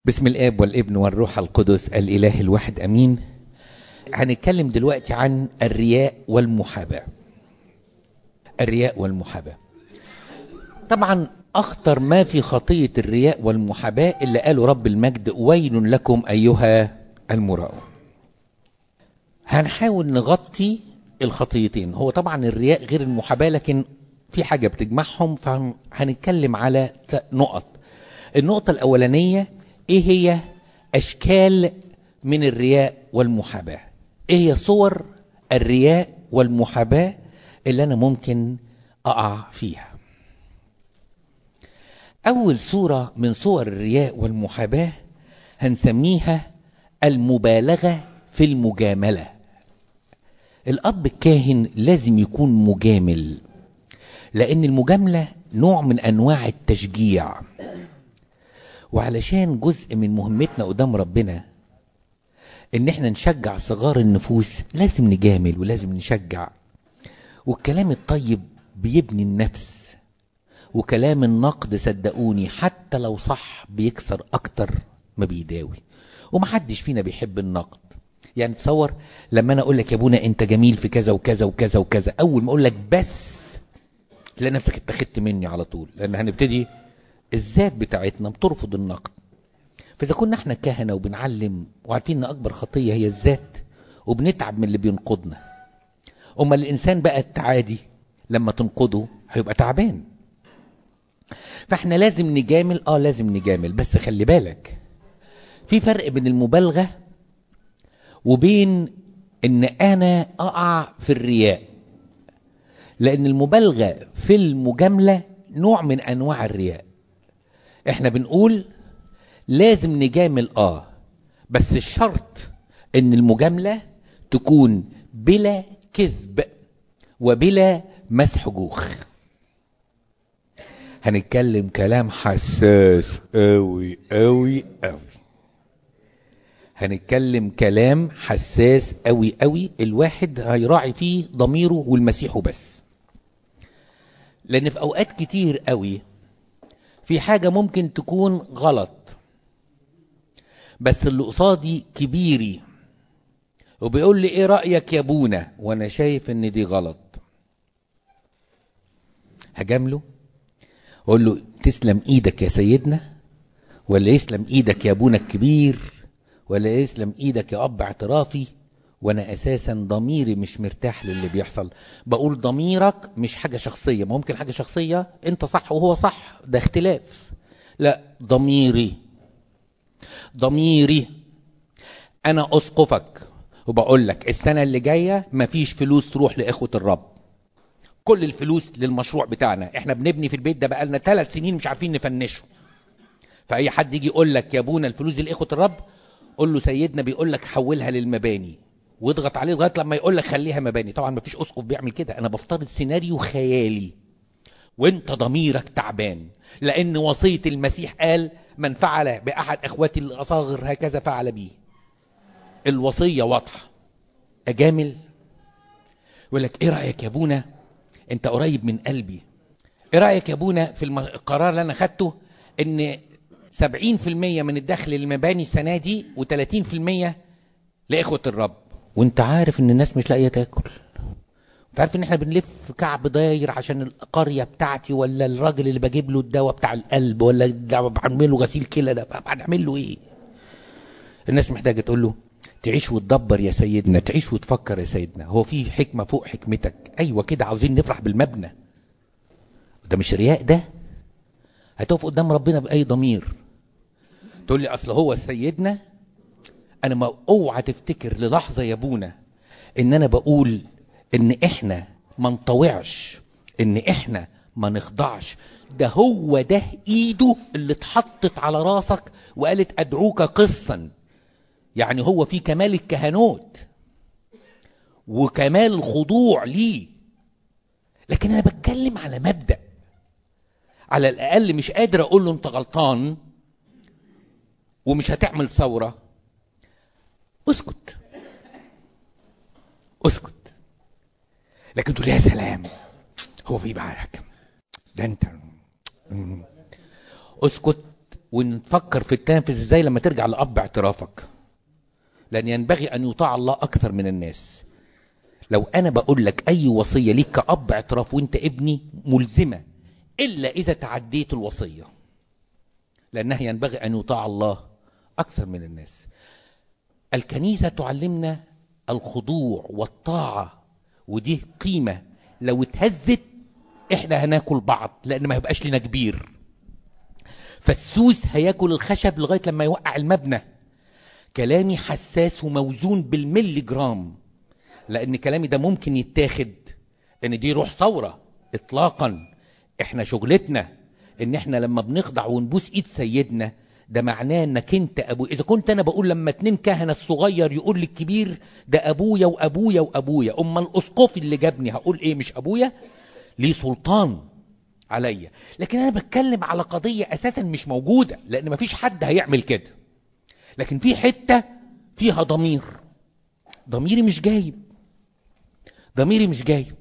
بسم الاب والابن والروح القدس الاله الواحد امين هنتكلم دلوقتي عن الرياء والمحاباه الرياء والمحاباه طبعا اخطر ما في خطيه الرياء والمحاباه اللي قاله رب المجد ويل لكم ايها المراءون هنحاول نغطي الخطيتين هو طبعا الرياء غير المحاباه لكن في حاجه بتجمعهم فهنتكلم على نقط النقطه الاولانيه ايه هي اشكال من الرياء والمحاباه ايه هي صور الرياء والمحاباه اللي انا ممكن اقع فيها اول صوره من صور الرياء والمحاباه هنسميها المبالغه في المجامله الاب الكاهن لازم يكون مجامل لان المجامله نوع من انواع التشجيع وعلشان جزء من مهمتنا قدام ربنا ان احنا نشجع صغار النفوس لازم نجامل ولازم نشجع والكلام الطيب بيبني النفس وكلام النقد صدقوني حتى لو صح بيكسر اكتر ما بيداوي ومحدش فينا بيحب النقد يعني تصور لما انا اقول لك يا ابونا انت جميل في كذا وكذا وكذا وكذا اول ما اقول لك بس تلاقي نفسك اتخذت مني على طول لان هنبتدي الذات بتاعتنا بترفض النقد فاذا كنا احنا كهنه وبنعلم وعارفين ان اكبر خطيه هي الذات وبنتعب من اللي بينقضنا اما الانسان بقى التعادي لما تنقده هيبقى تعبان فاحنا لازم نجامل اه لازم نجامل بس خلي بالك في فرق بين المبالغه وبين ان انا اقع في الرياء لان المبالغه في المجامله نوع من انواع الرياء احنا بنقول لازم نجامل اه بس الشرط ان المجامله تكون بلا كذب وبلا مسح جوخ هنتكلم كلام حساس قوي قوي قوي هنتكلم كلام حساس قوي قوي الواحد هيراعي فيه ضميره والمسيح بس لان في اوقات كتير قوي في حاجة ممكن تكون غلط بس اللي قصادي كبيري وبيقول لي ايه رأيك يا ابونا وانا شايف ان دي غلط هجامله اقول له تسلم ايدك يا سيدنا ولا يسلم ايدك يا ابونا الكبير ولا يسلم ايدك يا اب اعترافي وانا اساسا ضميري مش مرتاح للي بيحصل بقول ضميرك مش حاجه شخصيه ممكن حاجه شخصيه انت صح وهو صح ده اختلاف لا ضميري ضميري انا اسقفك وبقول لك السنه اللي جايه مفيش فلوس تروح لاخوه الرب كل الفلوس للمشروع بتاعنا احنا بنبني في البيت ده بقالنا ثلاث سنين مش عارفين نفنشه فاي حد يجي يقول لك يا ابونا الفلوس دي لاخوه الرب قول له سيدنا بيقول لك حولها للمباني واضغط عليه لغايه لما يقول لك خليها مباني طبعا ما فيش اسقف بيعمل كده انا بفترض سيناريو خيالي وانت ضميرك تعبان لان وصيه المسيح قال من فعل باحد اخواتي الاصاغر هكذا فعل بي الوصيه واضحه اجامل يقول لك ايه رايك يا ابونا انت قريب من قلبي ايه رايك يا ابونا في القرار اللي انا خدته ان 70% من الدخل للمباني السنه دي و30% لاخوه الرب وانت عارف ان الناس مش لاقيه تاكل انت عارف ان احنا بنلف كعب داير عشان القريه بتاعتي ولا الراجل اللي بجيب له الدواء بتاع القلب ولا بعمل له غسيل كلى ده هنعمل له ايه الناس محتاجه تقول له تعيش وتدبر يا سيدنا تعيش وتفكر يا سيدنا هو في حكمه فوق حكمتك ايوه كده عاوزين نفرح بالمبنى ده مش رياء ده هتقف قدام ربنا باي ضمير تقول لي اصل هو سيدنا انا ما اوعى تفتكر للحظه يا ابونا ان انا بقول ان احنا ما نطوعش ان احنا ما نخضعش ده هو ده ايده اللي اتحطت على راسك وقالت ادعوك قصا يعني هو في كمال الكهنوت وكمال الخضوع ليه لكن انا بتكلم على مبدا على الاقل مش قادر اقول له انت غلطان ومش هتعمل ثوره اسكت اسكت لكن تقول يا سلام هو في بقى ده انت اسكت ونفكر في التنفذ ازاي لما ترجع لأب اعترافك لأن ينبغي أن يطاع الله أكثر من الناس لو أنا بقول لك أي وصية ليك كأب اعتراف وأنت ابني ملزمة إلا إذا تعديت الوصية لأنها ينبغي أن يطاع الله أكثر من الناس الكنيسة تعلمنا الخضوع والطاعة ودي قيمة لو اتهزت احنا هناكل بعض لأن ما هيبقاش لنا كبير فالسوس هياكل الخشب لغاية لما يوقع المبنى كلامي حساس وموزون بالملي جرام لأن كلامي ده ممكن يتاخد ان دي روح ثورة اطلاقا احنا شغلتنا ان احنا لما بنخضع ونبوس ايد سيدنا ده معناه انك انت ابو اذا كنت انا بقول لما اتنين كهنه الصغير يقول للكبير ده ابويا وابويا وابويا اما الاسقف اللي جابني هقول ايه مش ابويا ليه سلطان عليا لكن انا بتكلم على قضيه اساسا مش موجوده لان مفيش حد هيعمل كده لكن في حته فيها ضمير ضميري مش جايب ضميري مش جايب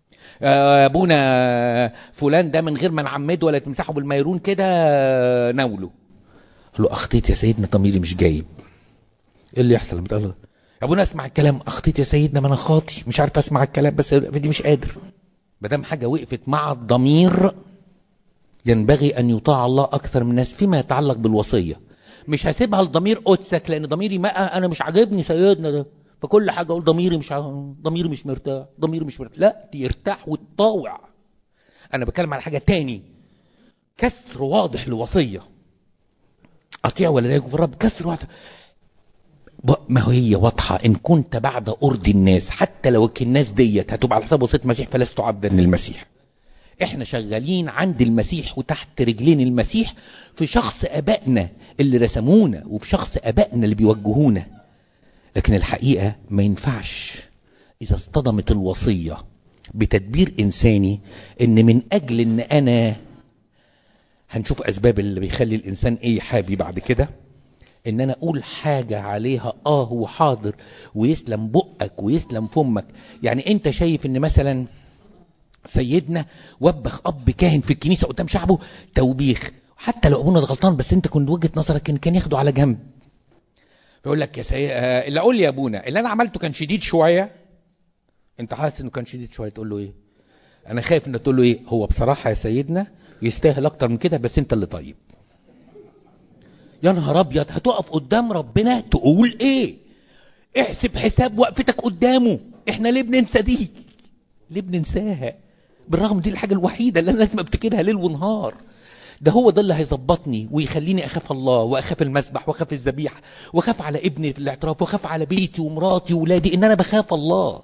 ابونا فلان ده من غير ما نعمده ولا تمسحه بالميرون كده ناوله قال له اخطيت يا سيدنا ضميري مش جايب ايه اللي يحصل لما تقول له يا ابونا اسمع الكلام اخطيت يا سيدنا ما انا خاطي مش عارف اسمع الكلام بس دي مش قادر ما دام حاجه وقفت مع الضمير ينبغي ان يطاع الله اكثر من الناس فيما يتعلق بالوصيه مش هسيبها لضمير قدسك لان ضميري ما انا مش عاجبني سيدنا ده فكل حاجه اقول ضميري مش ع... ضميري مش مرتاح ضميري مش مرتاح لا يرتاح وتطاوع انا بتكلم على حاجه تاني كسر واضح لوصيه اطيع ولا لا يكون في الرب كسر واضح ما هي واضحة إن كنت بعد أرض الناس حتى لو الناس ديت هتبقى على حساب وصية المسيح فلست عبدا للمسيح احنا شغالين عند المسيح وتحت رجلين المسيح في شخص ابائنا اللي رسمونا وفي شخص ابائنا اللي بيوجهونا لكن الحقيقة ما ينفعش إذا اصطدمت الوصية بتدبير إنساني إن من أجل إن أنا هنشوف أسباب اللي بيخلي الإنسان إيه حابي بعد كده إن أنا أقول حاجة عليها آه وحاضر ويسلم بقك ويسلم فمك يعني أنت شايف إن مثلا سيدنا وبخ أب كاهن في الكنيسة قدام شعبه توبيخ حتى لو أبونا ده غلطان بس أنت كنت وجهة نظرك إن كان ياخده على جنب فيقول لك يا سي... آه اللي اقول لي يا ابونا اللي انا عملته كان شديد شويه انت حاسس انه كان شديد شويه تقول له ايه انا خايف انك تقول له ايه هو بصراحه يا سيدنا يستاهل اكتر من كده بس انت اللي طيب يا نهار ابيض هتقف قدام ربنا تقول ايه احسب حساب وقفتك قدامه احنا ليه بننسى دي ليه بننساها بالرغم دي الحاجه الوحيده اللي انا لازم افتكرها ليل ونهار ده هو ده اللي هيظبطني ويخليني اخاف الله واخاف المسبح واخاف الذبيحه واخاف على ابني في الاعتراف واخاف على بيتي ومراتي وولادي ان انا بخاف الله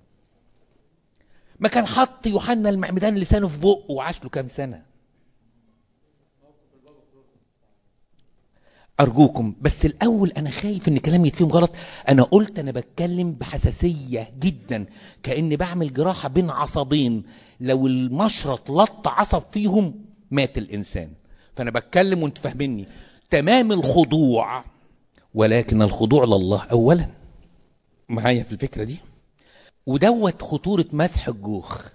ما كان حط يوحنا المعمدان لسانه في بقه وعاش له كام سنه ارجوكم بس الاول انا خايف ان كلامي يتفهم غلط انا قلت انا بتكلم بحساسيه جدا كاني بعمل جراحه بين عصبين لو المشرط لط عصب فيهم مات الإنسان فأنا بتكلم وانت فاهميني تمام الخضوع ولكن الخضوع لله أولا معايا في الفكرة دي ودوت خطورة مسح الجوخ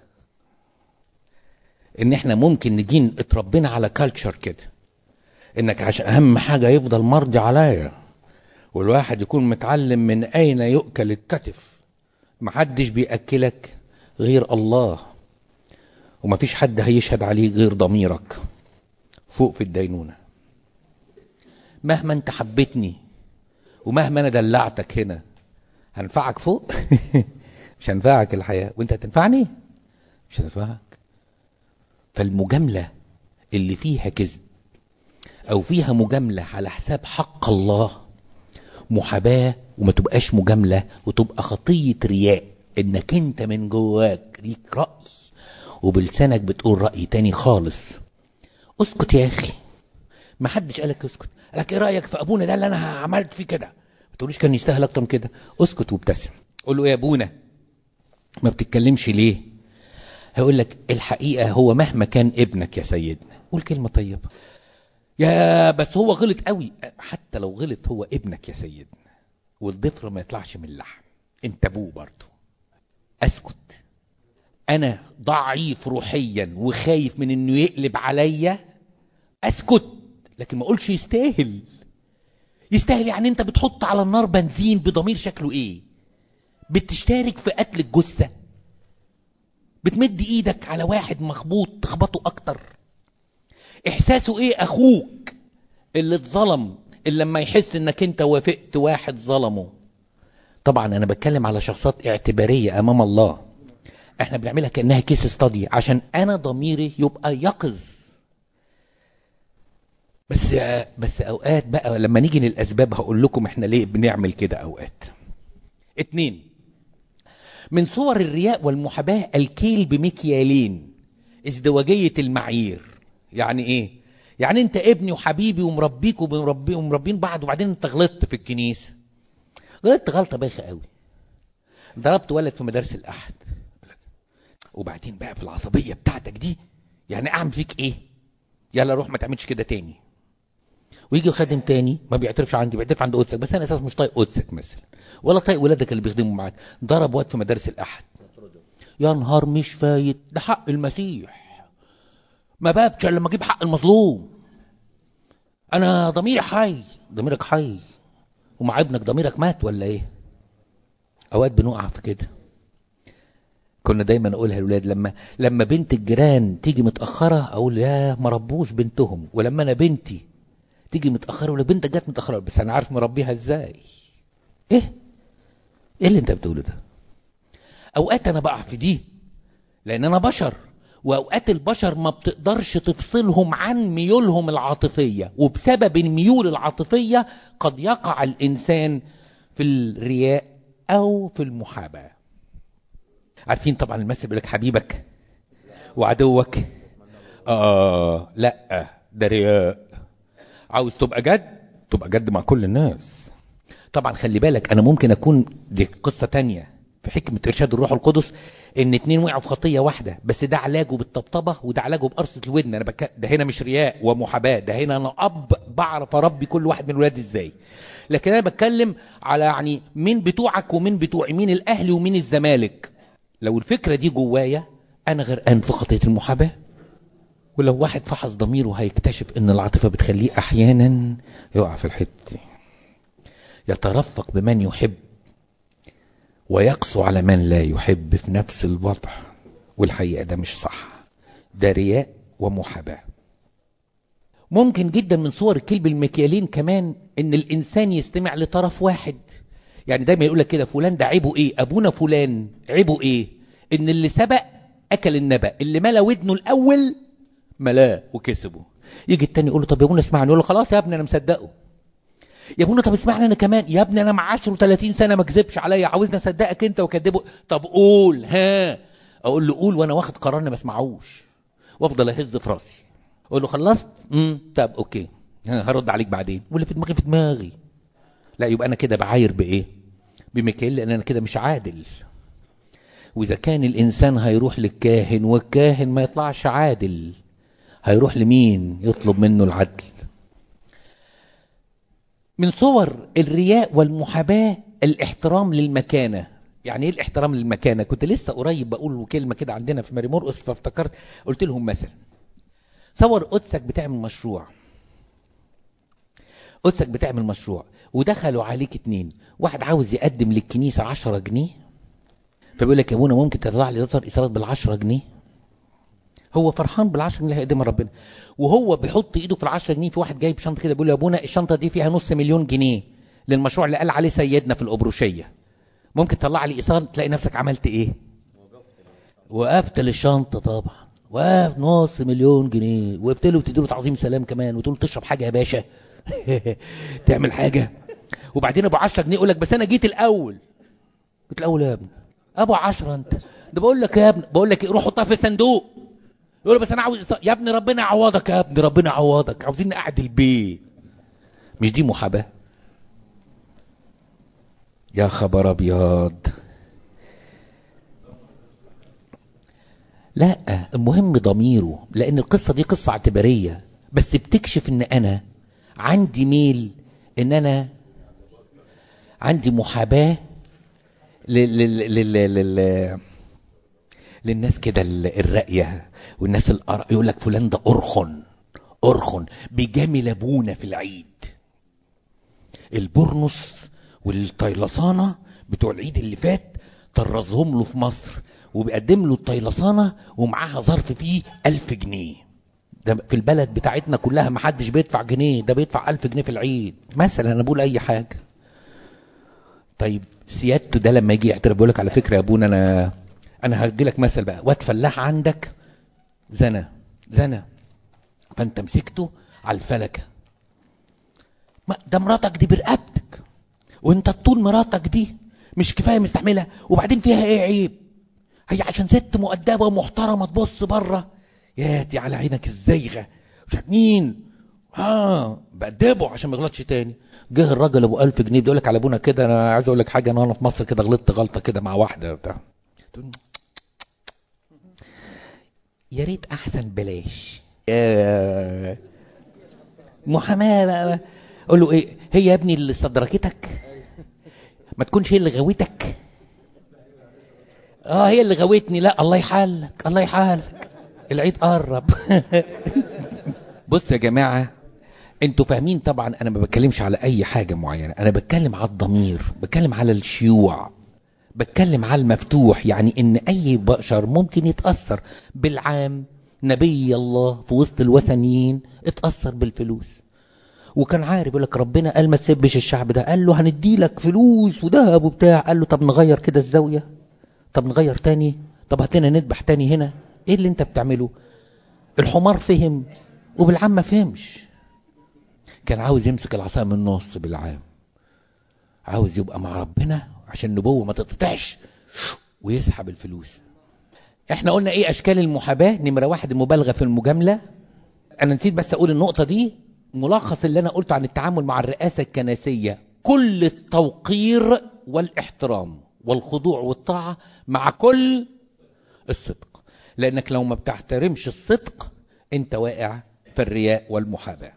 ان احنا ممكن نجي اتربينا على كالتشر كده انك عشان اهم حاجة يفضل مرضي عليا والواحد يكون متعلم من اين يؤكل الكتف محدش بيأكلك غير الله ومفيش حد هيشهد عليه غير ضميرك فوق في الدينونة مهما انت حبيتني ومهما انا دلعتك هنا هنفعك فوق مش هنفعك الحياة وانت هتنفعني مش هتنفعك فالمجاملة اللي فيها كذب او فيها مجاملة على حساب حق الله محاباة وما تبقاش مجاملة وتبقى خطية رياء انك انت من جواك ليك رأي وبلسانك بتقول رأي تاني خالص اسكت يا اخي ما حدش قالك اسكت قالك ايه رأيك في ابونا ده اللي انا عملت فيه كده ما تقوليش كان يستاهل اكتر من كده اسكت وابتسم قول له يا ابونا ما بتتكلمش ليه هيقول لك الحقيقة هو مهما كان ابنك يا سيدنا قول كلمة طيبة يا بس هو غلط قوي حتى لو غلط هو ابنك يا سيدنا والضفر ما يطلعش من اللحم انت ابوه برضه اسكت انا ضعيف روحيا وخايف من انه يقلب عليا اسكت لكن ما اقولش يستاهل يستاهل يعني انت بتحط على النار بنزين بضمير شكله ايه بتشترك في قتل الجثة بتمد ايدك على واحد مخبوط تخبطه اكتر احساسه ايه اخوك اللي اتظلم اللي لما يحس انك انت وافقت واحد ظلمه طبعا انا بتكلم على شخصات اعتبارية امام الله احنا بنعملها كانها كيس ستادي عشان انا ضميري يبقى يقظ بس بس اوقات بقى لما نيجي للاسباب هقول لكم احنا ليه بنعمل كده اوقات اتنين من صور الرياء والمحاباة الكيل بمكيالين ازدواجية المعايير يعني ايه يعني انت ابني وحبيبي ومربيك ومربي ومربين بعض وبعدين انت غلطت في الكنيسة غلطت غلطة بايخة قوي ضربت ولد في مدارس الاحد وبعدين بقى في العصبية بتاعتك دي يعني اعمل فيك ايه يلا روح ما تعملش كده تاني ويجي خادم تاني ما بيعترفش عندي بيعترف عند قدسك بس انا اساس مش طايق قدسك مثلا ولا طايق ولادك اللي بيخدموا معاك ضرب واد في مدارس الاحد يا نهار مش فايت ده حق المسيح ما بابش لما اجيب حق المظلوم انا ضميري حي ضميرك حي ومع ابنك ضميرك مات ولا ايه اوقات بنقع في كده كنا دايما نقولها للولاد لما لما بنت الجيران تيجي متاخره اقول يا ما ربوش بنتهم ولما انا بنتي تيجي متاخره ولا بنتك جت متاخره بس انا عارف مربيها ازاي ايه ايه اللي انت بتقوله ده اوقات انا بقع في دي لان انا بشر واوقات البشر ما بتقدرش تفصلهم عن ميولهم العاطفيه وبسبب الميول العاطفيه قد يقع الانسان في الرياء او في المحاباه عارفين طبعا المثل بيقول لك حبيبك وعدوك اه لا ده رياء عاوز تبقى جد تبقى جد مع كل الناس طبعا خلي بالك انا ممكن اكون دي قصه تانية في حكمه ارشاد الروح القدس ان اتنين وقعوا في خطيه واحده بس ده علاجه بالطبطبه وده علاجه بقرصه الودن انا بك... ده هنا مش رياء ومحاباه ده هنا انا اب بعرف اربي كل واحد من ولادي ازاي لكن انا بتكلم على يعني مين بتوعك ومين بتوعي مين الاهلي ومين الزمالك لو الفكره دي جوايا انا غرقان في خطيه المحاباه ولو واحد فحص ضميره هيكتشف ان العاطفه بتخليه احيانا يقع في الحته دي يترفق بمن يحب ويقسو على من لا يحب في نفس الوضع والحقيقه ده مش صح ده رياء ومحاباه ممكن جدا من صور الكلب المكيالين كمان ان الانسان يستمع لطرف واحد يعني دايما يقول لك كده فلان ده عيبه ايه ابونا فلان عيبه ايه ان اللي سبق اكل النبأ اللي ملا ودنه الاول ملاه وكسبه يجي التاني يقول له طب يا ابونا اسمعني يقول له خلاص يا ابني انا مصدقه يا ابونا طب اسمعني انا كمان يا ابني انا مع 10 و30 سنه ما كذبش عليا عاوزني اصدقك انت وكذبه طب قول ها اقول له قول وانا واخد قرار ما اسمعوش وافضل اهز في راسي اقول له خلصت امم طب اوكي هرد عليك بعدين واللي في دماغي في دماغي لا يبقى انا كده بعاير بايه بميكائيل لان انا كده مش عادل واذا كان الانسان هيروح للكاهن والكاهن ما يطلعش عادل هيروح لمين يطلب منه العدل من صور الرياء والمحاباة الاحترام للمكانة يعني ايه الاحترام للمكانة كنت لسه قريب بقول كلمة كده عندنا في ماري مرقس فافتكرت قلت لهم مثلا صور قدسك بتعمل مشروع قدسك بتعمل مشروع ودخلوا عليك اتنين واحد عاوز يقدم للكنيسة عشرة جنيه فبيقول لك يا ابونا ممكن تطلع لي دفتر ايصالات بالعشرة جنيه هو فرحان بالعشرة جنيه اللي هيقدمها ربنا وهو بيحط ايده في العشرة جنيه في واحد جايب شنطه كده بيقول له يا ابونا الشنطه دي فيها نص مليون جنيه للمشروع اللي قال عليه سيدنا في الابروشيه ممكن تطلع لي ايصال تلاقي نفسك عملت ايه وقفت للشنطه طبعا وقفت نص مليون جنيه وقفت له وتديله تعظيم سلام كمان وتقول تشرب حاجه يا باشا تعمل حاجه وبعدين ابو 10 جنيه يقول لك بس انا جيت الاول جيت الاول يا ابني ابو 10 انت ده بقول لك يا ابني بقول لك روح حطها في الصندوق يقول بس انا عاوز يا ابني ربنا يعوضك يا ابني ربنا يعوضك عاوزين نقعد البيت مش دي محاباه يا خبر ابيض لا المهم ضميره لان القصه دي قصه اعتباريه بس بتكشف ان انا عندي ميل ان انا عندي محاباه لل لل لل للناس كده الراقيه والناس الأر... يقول لك فلان ده أرخن ارخن بجمل ابونا في العيد البرنس والطيلسانة بتوع العيد اللي فات طرزهم له في مصر وبيقدم له الطيلسانة ومعاها ظرف فيه ألف جنيه ده في البلد بتاعتنا كلها ما حدش بيدفع جنيه ده بيدفع ألف جنيه في العيد مثلا أنا بقول أي حاجة طيب سيادته ده لما يجي يعترف بيقول لك على فكرة يا ابونا أنا أنا هدي لك مثل بقى واد فلاح عندك زنى زنى فأنت مسكته على الفلكة ما ده مراتك دي برقبتك وانت تطول مراتك دي مش كفايه مستحملها وبعدين فيها ايه عيب هي عشان ست مؤدبه ومحترمه تبص بره ياتي على عينك الزيغه مش عارف مين اه بأدبه عشان ما يغلطش تاني جه الراجل ابو 1000 جنيه بيقول لك على ابونا كده انا عايز اقول لك حاجه انا في مصر كده غلطت غلطه كده مع واحده بتاع يا ريت احسن بلاش يا محاماه بقى قول له ايه هي يا ابني اللي استدركتك ما تكونش هي اللي غويتك اه هي اللي غويتني لا الله يحالك الله يحالك العيد قرب بص يا جماعه انتوا فاهمين طبعا انا ما بتكلمش على اي حاجه معينه انا بتكلم على الضمير بتكلم على الشيوع بتكلم على المفتوح يعني ان اي بشر ممكن يتاثر بالعام نبي الله في وسط الوثنيين اتاثر بالفلوس وكان عارف يقول لك ربنا قال ما تسبش الشعب ده قال له هندي لك فلوس وذهب وبتاع قال له طب نغير كده الزاويه طب نغير تاني طب هات لنا نذبح تاني هنا ايه اللي انت بتعمله الحمار فهم وبالعام ما فهمش كان عاوز يمسك العصا من النص بالعام عاوز يبقى مع ربنا عشان النبوه ما تتقطعش ويسحب الفلوس احنا قلنا ايه اشكال المحاباه نمره واحد المبالغه في المجامله انا نسيت بس اقول النقطه دي ملخص اللي انا قلته عن التعامل مع الرئاسه الكنسيه كل التوقير والاحترام والخضوع والطاعه مع كل الصدق لانك لو ما بتحترمش الصدق انت واقع في الرياء والمحاباه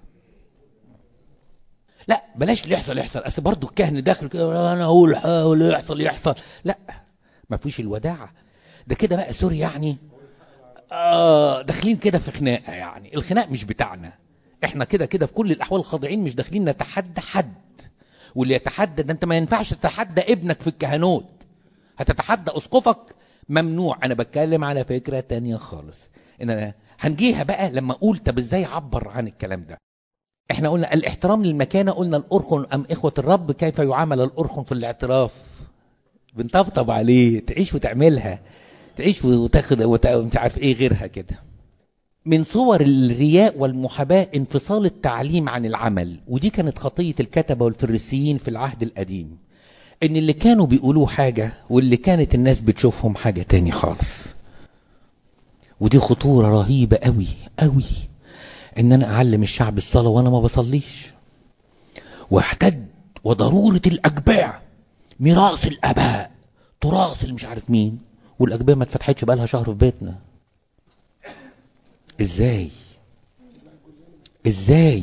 لا بلاش اللي يحصل يحصل اصل برضه الكهن داخل كده انا اقول حاول يحصل يحصل لا ما فيش الوداعه ده كده بقى سوري يعني آه داخلين كده في خناقه يعني الخناق مش بتاعنا احنا كده كده في كل الاحوال الخاضعين مش داخلين نتحدى حد واللي يتحدى ده انت ما ينفعش تتحدى ابنك في الكهنوت هتتحدى اسقفك ممنوع انا بتكلم على فكره تانية خالص ان انا هنجيها بقى لما اقول طب ازاي اعبر عن الكلام ده احنا قلنا الاحترام للمكانه قلنا الارخن ام اخوه الرب كيف يعامل الارخن في الاعتراف بنطبطب عليه تعيش وتعملها تعيش وتاخد ومش عارف ايه غيرها كده من صور الرياء والمحاباة انفصال التعليم عن العمل ودي كانت خطية الكتبة والفريسيين في العهد القديم ان اللي كانوا بيقولوه حاجة واللي كانت الناس بتشوفهم حاجة تاني خالص ودي خطورة رهيبة قوي قوي ان انا اعلم الشعب الصلاة وانا ما بصليش واحتد وضرورة الاجباع ميراث الاباء تراث اللي مش عارف مين والاجباء ما اتفتحتش بقالها شهر في بيتنا ازاي ازاي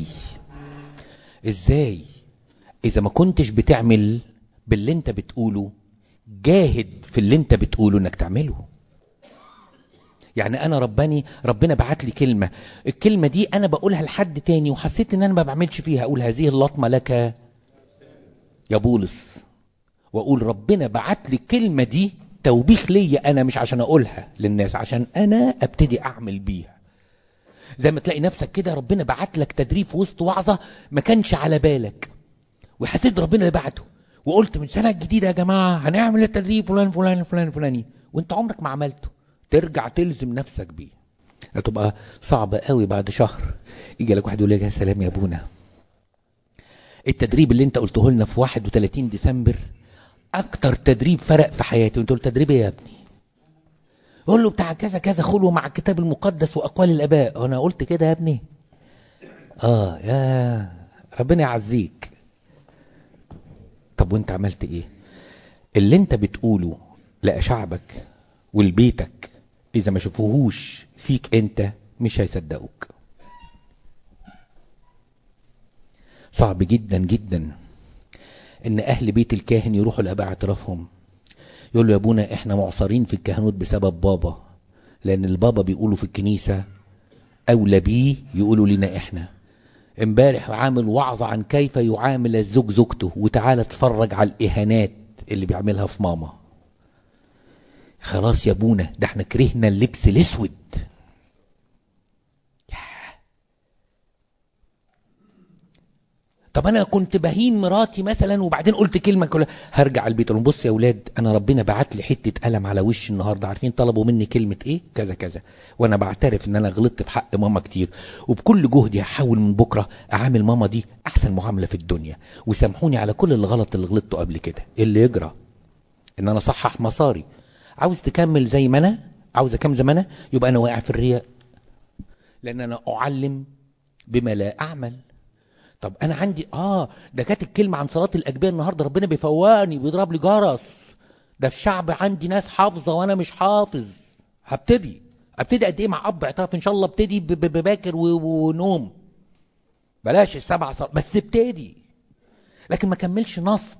ازاي اذا ما كنتش بتعمل باللي انت بتقوله جاهد في اللي انت بتقوله انك تعمله يعني انا رباني ربنا بعت لي كلمه الكلمه دي انا بقولها لحد تاني وحسيت ان انا ما بعملش فيها اقول هذه اللطمه لك يا بولس واقول ربنا بعت لي الكلمه دي توبيخ ليا انا مش عشان اقولها للناس عشان انا ابتدي اعمل بيها زي ما تلاقي نفسك كده ربنا بعت لك تدريب في وسط وعظه ما كانش على بالك وحسيت ربنا اللي بعته وقلت من سنه جديده يا جماعه هنعمل التدريب فلان فلان فلان فلاني وانت عمرك ما عملته ترجع تلزم نفسك بيه هتبقى صعبه قوي بعد شهر يجي لك واحد يقول لك يا سلام يا ابونا التدريب اللي انت قلته لنا في 31 ديسمبر اكتر تدريب فرق في حياتي وانت قلت تدريب ايه يا ابني قول له بتاع كذا كذا خلوه مع الكتاب المقدس واقوال الاباء انا قلت كده يا ابني اه يا ربنا يعزيك طب وانت عملت ايه اللي انت بتقوله لشعبك ولبيتك اذا ما شافوهوش فيك انت مش هيصدقوك صعب جدا جدا ان اهل بيت الكاهن يروحوا لاباء اعترافهم يقول له يا ابونا احنا معصرين في الكهنوت بسبب بابا لان البابا بيقولوا في الكنيسة اولى بيه يقولوا لنا احنا امبارح عامل وعظة عن كيف يعامل الزوج زوجته وتعالى اتفرج على الاهانات اللي بيعملها في ماما خلاص يا ابونا ده احنا كرهنا اللبس الاسود طب انا كنت بهين مراتي مثلا وبعدين قلت كلمه كلها هرجع البيت اقول بص يا اولاد انا ربنا بعت لي حته قلم على وشي النهارده عارفين طلبوا مني كلمه ايه كذا كذا وانا بعترف ان انا غلطت في حق ماما كتير وبكل جهدي هحاول من بكره اعامل ماما دي احسن معامله في الدنيا وسامحوني على كل الغلط اللي غلطته قبل كده إيه اللي يجرى ان انا اصحح مساري عاوز تكمل زي ما انا عاوز اكمل زي ما انا يبقى انا واقع في الرياء لان انا اعلم بما لا اعمل طب انا عندي اه ده كانت الكلمه عن صلاه الاجبيه النهارده ربنا بيفوقني بيضرب لي جرس ده في الشعب عندي ناس حافظه وانا مش حافظ هبتدي ابتدي قد ايه مع اب اعتراف ان شاء الله ابتدي بباكر ونوم بلاش السبع صل... بس ابتدي لكن ما كملش نصب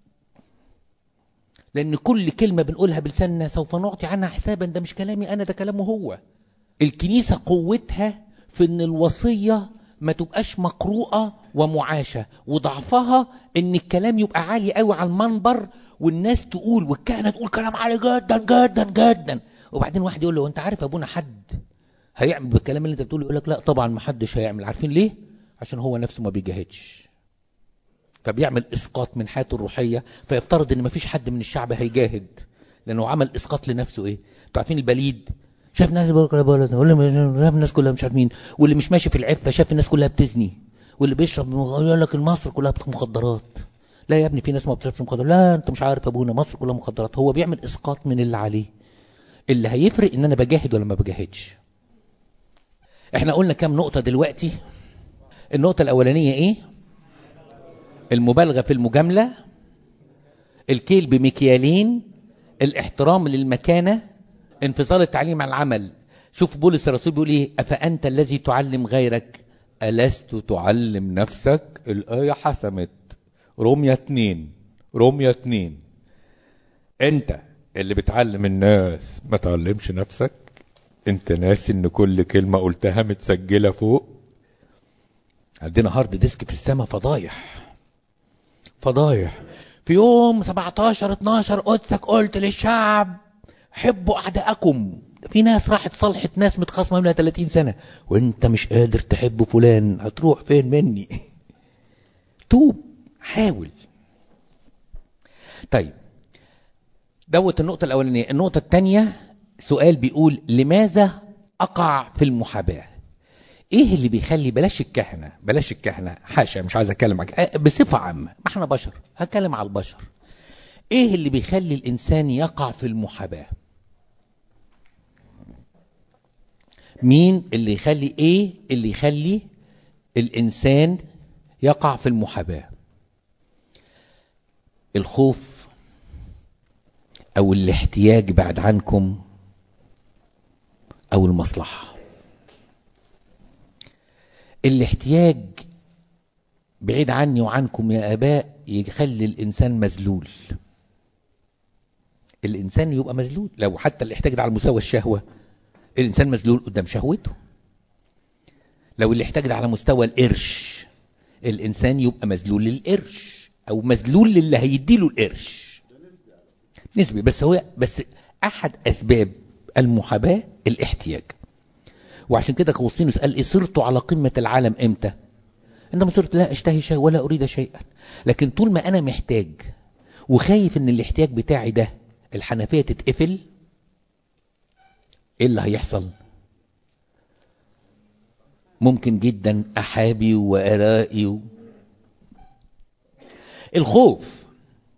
لان كل كلمه بنقولها بلساننا سوف نعطي عنها حسابا ده مش كلامي انا ده كلامه هو الكنيسه قوتها في ان الوصيه ما تبقاش مقروءة ومعاشة وضعفها ان الكلام يبقى عالي قوي على المنبر والناس تقول والكهنة تقول كلام عالي جدا جدا جدا وبعدين واحد يقول له انت عارف ابونا حد هيعمل بالكلام اللي انت بتقوله يقول لك لا طبعا ما حدش هيعمل عارفين ليه عشان هو نفسه ما بيجاهدش فبيعمل اسقاط من حياته الروحية فيفترض ان ما فيش حد من الشعب هيجاهد لانه عمل اسقاط لنفسه ايه انتوا عارفين البليد شاف ناس بلد واللي شاف الناس كلها مش عارف مين واللي مش ماشي في العفه شاف الناس كلها بتزني واللي بيشرب يقول لك مصر كلها مخدرات لا يا ابني في ناس ما بتشربش مخدرات لا انت مش عارف ابونا مصر كلها مخدرات هو بيعمل اسقاط من اللي عليه اللي هيفرق ان انا بجاهد ولا ما بجاهدش احنا قلنا كام نقطه دلوقتي النقطه الاولانيه ايه المبالغه في المجامله الكيل بمكيالين الاحترام للمكانه انفصال التعليم عن العمل شوف بولس الرسول بيقول ايه افانت الذي تعلم غيرك الست تعلم نفسك الايه حسمت روميا اتنين روميا اتنين انت اللي بتعلم الناس ما تعلمش نفسك انت ناسي ان كل كلمة قلتها متسجلة فوق عندنا هارد ديسك في السماء فضايح فضايح في يوم 17 12 قدسك قلت للشعب حبوا اعدائكم في ناس راحت صلحت ناس متخاصمه منها 30 سنه وانت مش قادر تحب فلان هتروح فين مني توب حاول طيب دوت النقطة الأولانية النقطة الثانية سؤال بيقول لماذا أقع في المحاباة ايه اللي بيخلي بلاش الكهنة بلاش الكهنة حاشا مش عايز اتكلم معاك بصفة عامة ما احنا بشر هتكلم على البشر ايه اللي بيخلي الانسان يقع في المحاباة مين اللي يخلي ايه اللي يخلي الانسان يقع في المحاباة الخوف او الاحتياج بعد عنكم او المصلحة الاحتياج بعيد عني وعنكم يا اباء يخلي الانسان مذلول الانسان يبقى مذلول لو حتى الاحتياج ده على مستوى الشهوه الانسان مذلول قدام شهوته لو الاحتياج ده على مستوى القرش الانسان يبقى مذلول للقرش او مذلول للي هيديله القرش نسبي بس هو بس احد اسباب المحاباه الاحتياج وعشان كده قوسطينوس قال ايه صرت على قمه العالم امتى عندما صرت لا اشتهي شيء ولا اريد شيئا لكن طول ما انا محتاج وخايف ان الاحتياج بتاعي ده الحنفيه تتقفل ايه اللي هيحصل ممكن جدا احابي وارائي و... الخوف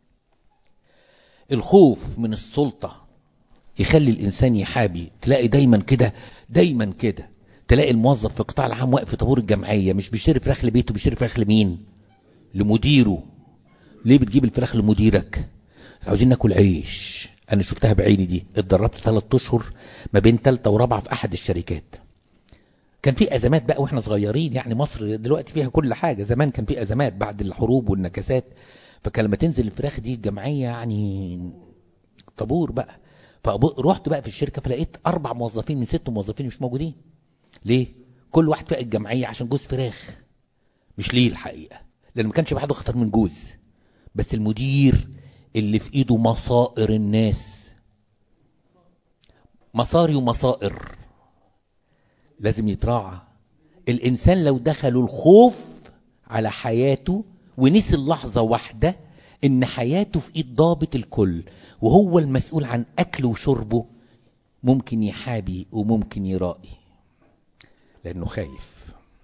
الخوف من السلطة يخلي الإنسان يحابي تلاقي دايما كده دايما كده تلاقي الموظف في القطاع العام واقف في طابور الجمعية مش بيشتري فراخ لبيته بيشتري فراخ لمين لمديره ليه بتجيب الفراخ لمديرك عاوزين ناكل عيش انا شفتها بعيني دي اتدربت ثلاث اشهر ما بين ثالثه ورابعه في احد الشركات كان في ازمات بقى واحنا صغيرين يعني مصر دلوقتي فيها كل حاجه زمان كان في ازمات بعد الحروب والنكسات فكان لما تنزل الفراخ دي الجمعيه يعني طابور بقى فرحت بقى في الشركه فلقيت اربع موظفين من ست موظفين مش موجودين ليه كل واحد فاق الجمعيه عشان جوز فراخ مش ليه الحقيقه لان ما كانش بعده اخطر من جوز بس المدير اللي في ايده مصائر الناس مصاري ومصائر لازم يتراعى الانسان لو دخلوا الخوف على حياته ونسي اللحظة واحدة ان حياته في ايد ضابط الكل وهو المسؤول عن اكله وشربه ممكن يحابي وممكن يرائي لانه خايف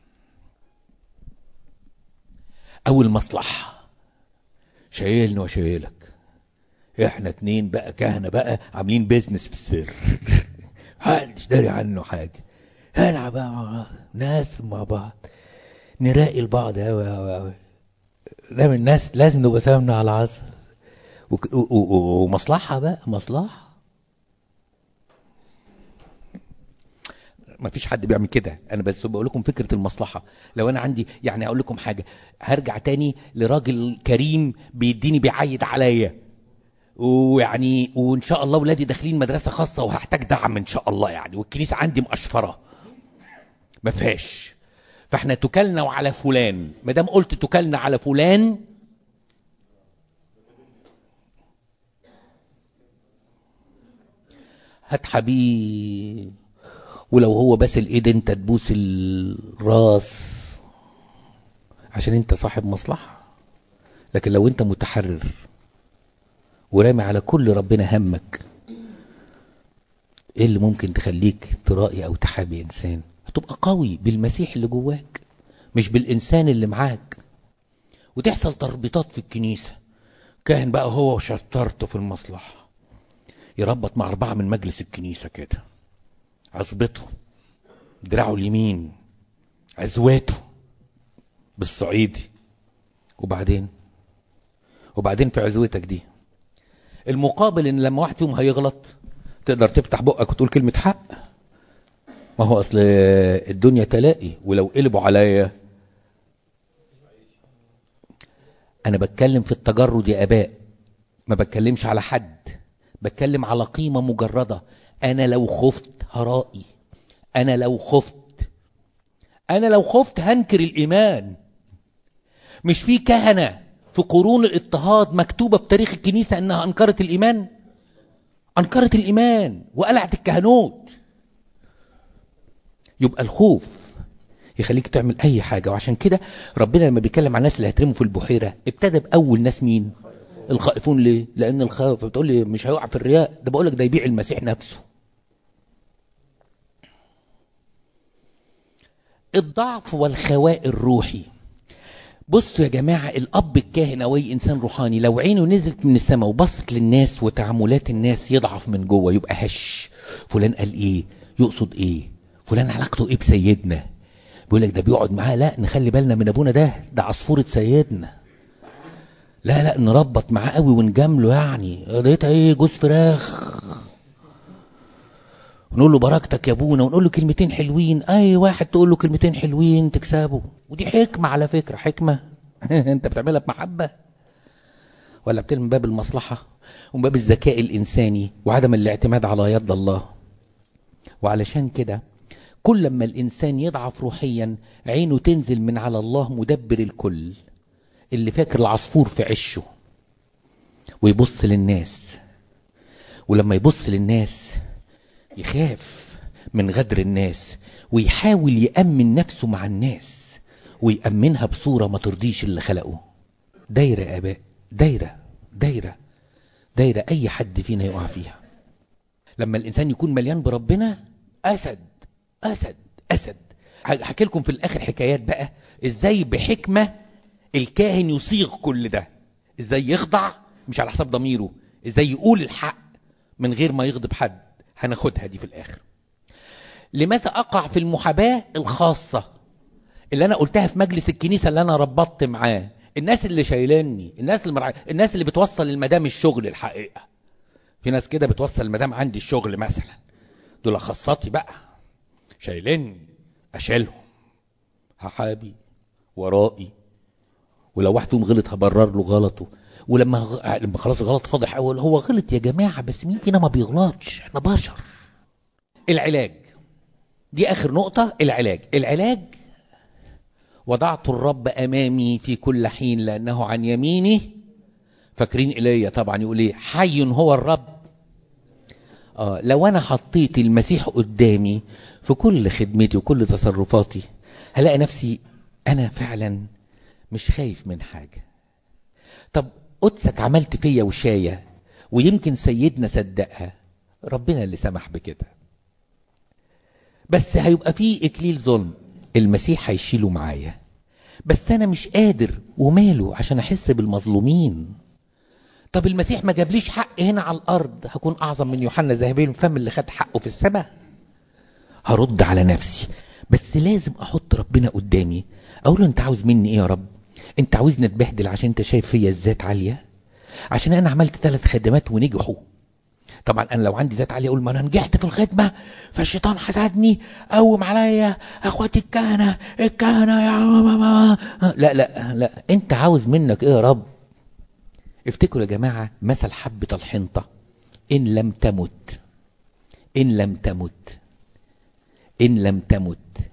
او المصلحة شايلني وشايلك احنا اتنين بقى كهنة بقى عاملين بيزنس في السر محدش داري عنه حاجة هنلعب بقى مع بعض ناس مع بعض نراقي البعض اوي اوي اوي ده من الناس لازم نبقى سامنا على العصر وك- و- و- ومصلحة بقى مصلحة ما فيش حد بيعمل كده انا بس بقول لكم فكره المصلحه لو انا عندي يعني اقول لكم حاجه هرجع تاني لراجل كريم بيديني بيعيد عليا ويعني وان شاء الله ولادي داخلين مدرسه خاصه وهحتاج دعم ان شاء الله يعني والكنيسه عندي مقشفره ما فيهاش فاحنا توكلنا وعلى فلان ما دام قلت توكلنا على فلان هات حبيب ولو هو بس الايد انت تبوس الراس عشان انت صاحب مصلحة لكن لو انت متحرر ورامي على كل ربنا همك ايه اللي ممكن تخليك ترائي او تحابي انسان هتبقى قوي بالمسيح اللي جواك مش بالانسان اللي معاك وتحصل تربيطات في الكنيسة كاهن بقى هو وشطارته في المصلحة يربط مع أربعة من مجلس الكنيسة كده عصبته دراعه اليمين عزواته بالصعيدي وبعدين وبعدين في عزوتك دي المقابل ان لما واحد فيهم هيغلط تقدر تفتح بقك وتقول كلمة حق ما هو اصل الدنيا تلاقي ولو قلبوا عليا انا بتكلم في التجرد يا اباء ما بتكلمش على حد بتكلم على قيمة مجردة انا لو خفت هرائي انا لو خفت انا لو خفت هنكر الايمان مش في كهنة في قرون الاضطهاد مكتوبة في تاريخ الكنيسة انها انكرت الايمان انكرت الايمان وقلعت الكهنوت يبقى الخوف يخليك تعمل اي حاجة وعشان كده ربنا لما بيتكلم عن الناس اللي هيترموا في البحيرة ابتدى باول ناس مين الخائفون ليه لان الخائف بتقول لي مش هيقع في الرياء ده بقول لك ده يبيع المسيح نفسه الضعف والخواء الروحي بصوا يا جماعة الأب الكاهن أو أي إنسان روحاني لو عينه نزلت من السماء وبصت للناس وتعاملات الناس يضعف من جوه يبقى هش فلان قال إيه يقصد إيه فلان علاقته إيه بسيدنا بيقول لك ده بيقعد معاه لا نخلي بالنا من أبونا ده ده عصفورة سيدنا لا لا نربط معاه قوي ونجامله يعني لقيتها ايه جوز فراخ ونقول له بركتك يا ابونا ونقول له كلمتين حلوين اي واحد تقول له كلمتين حلوين تكسبه ودي حكمة على فكرة حكمة انت بتعملها بمحبة ولا بتعمل من باب المصلحة ومن باب الذكاء الانساني وعدم الاعتماد على يد الله وعلشان كده كل لما الانسان يضعف روحيا عينه تنزل من على الله مدبر الكل اللي فاكر العصفور في عشه ويبص للناس ولما يبص للناس يخاف من غدر الناس ويحاول يأمن نفسه مع الناس ويأمنها بصورة ما ترضيش اللي خلقه دايرة يا آباء دايرة دايرة دايرة أي حد فينا يقع فيها لما الإنسان يكون مليان بربنا أسد أسد أسد هحكي لكم في الآخر حكايات بقى إزاي بحكمة الكاهن يصيغ كل ده إزاي يخضع مش على حساب ضميره إزاي يقول الحق من غير ما يغضب حد هناخدها دي في الآخر لماذا أقع في المحاباة الخاصة اللي أنا قلتها في مجلس الكنيسة اللي أنا ربطت معاه الناس اللي شايلاني الناس اللي مرع... الناس اللي بتوصل المدام الشغل الحقيقة في ناس كده بتوصل المدام عندي الشغل مثلا دول خاصاتي بقى شايلاني أشيلهم هحابي ورائي ولو واحد فيهم غلط هبرر له غلطه ولما غ... لما خلاص غلط فاضح اول هو غلط يا جماعه بس مين فينا ما بيغلطش احنا بشر العلاج دي اخر نقطة العلاج العلاج وضعت الرب امامي في كل حين لانه عن يميني فاكرين ايليا طبعا يقول ايه حي هو الرب آه لو انا حطيت المسيح قدامي في كل خدمتي وكل تصرفاتي هلاقي نفسي انا فعلا مش خايف من حاجة طب قدسك عملت فيا وشاية ويمكن سيدنا صدقها ربنا اللي سمح بكده بس هيبقى فيه اكليل ظلم المسيح هيشيله معايا بس انا مش قادر وماله عشان احس بالمظلومين طب المسيح ما جابليش حق هنا على الارض هكون اعظم من يوحنا ذهبي الفم اللي خد حقه في السماء هرد على نفسي بس لازم احط ربنا قدامي اقول له انت عاوز مني ايه يا رب انت عاوزني اتبهدل عشان انت شايف فيا الذات عاليه عشان انا عملت ثلاث خدمات ونجحوا طبعا انا لو عندي ذات عاليه اقول ما انا نجحت في الخدمه فالشيطان حسدني قوم عليا اخواتي الكهنه الكهنه يا ماما لا لا لا انت عاوز منك ايه يا رب افتكروا يا جماعه مثل حبه الحنطه ان لم تمت ان لم تمت ان لم تمت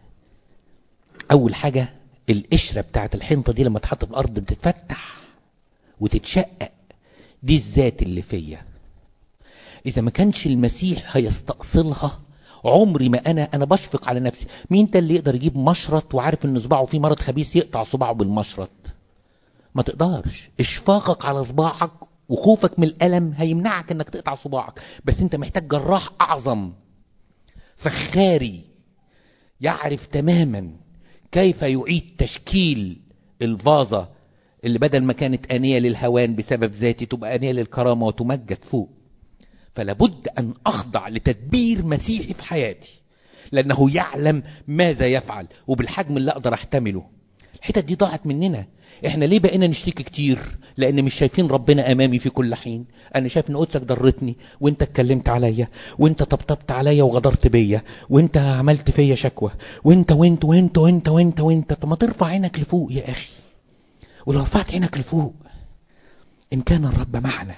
اول حاجه القشره بتاعت الحنطه دي لما تحط في الارض بتتفتح وتتشقق دي الذات اللي فيا اذا ما كانش المسيح هيستأصلها عمري ما انا انا بشفق على نفسي مين ده اللي يقدر يجيب مشرط وعارف ان صباعه فيه مرض خبيث يقطع صباعه بالمشرط ما تقدرش اشفاقك على صباعك وخوفك من الالم هيمنعك انك تقطع صباعك بس انت محتاج جراح اعظم فخاري يعرف تماما كيف يعيد تشكيل الفازة اللي بدل ما كانت آنية للهوان بسبب ذاتي تبقى آنية للكرامة وتمجد فوق فلابد أن أخضع لتدبير مسيحي في حياتي لأنه يعلم ماذا يفعل وبالحجم اللي أقدر أحتمله الحتت دي ضاعت مننا احنا ليه بقينا نشتكي كتير لان مش شايفين ربنا امامي في كل حين انا شايف ان قدسك ضرتني وانت اتكلمت عليا وانت طبطبت عليا وغدرت بيا وانت عملت فيا شكوى وانت وانت وانت وانت وانت وانت طب ما ترفع عينك لفوق يا اخي ولو رفعت عينك لفوق ان كان الرب معنا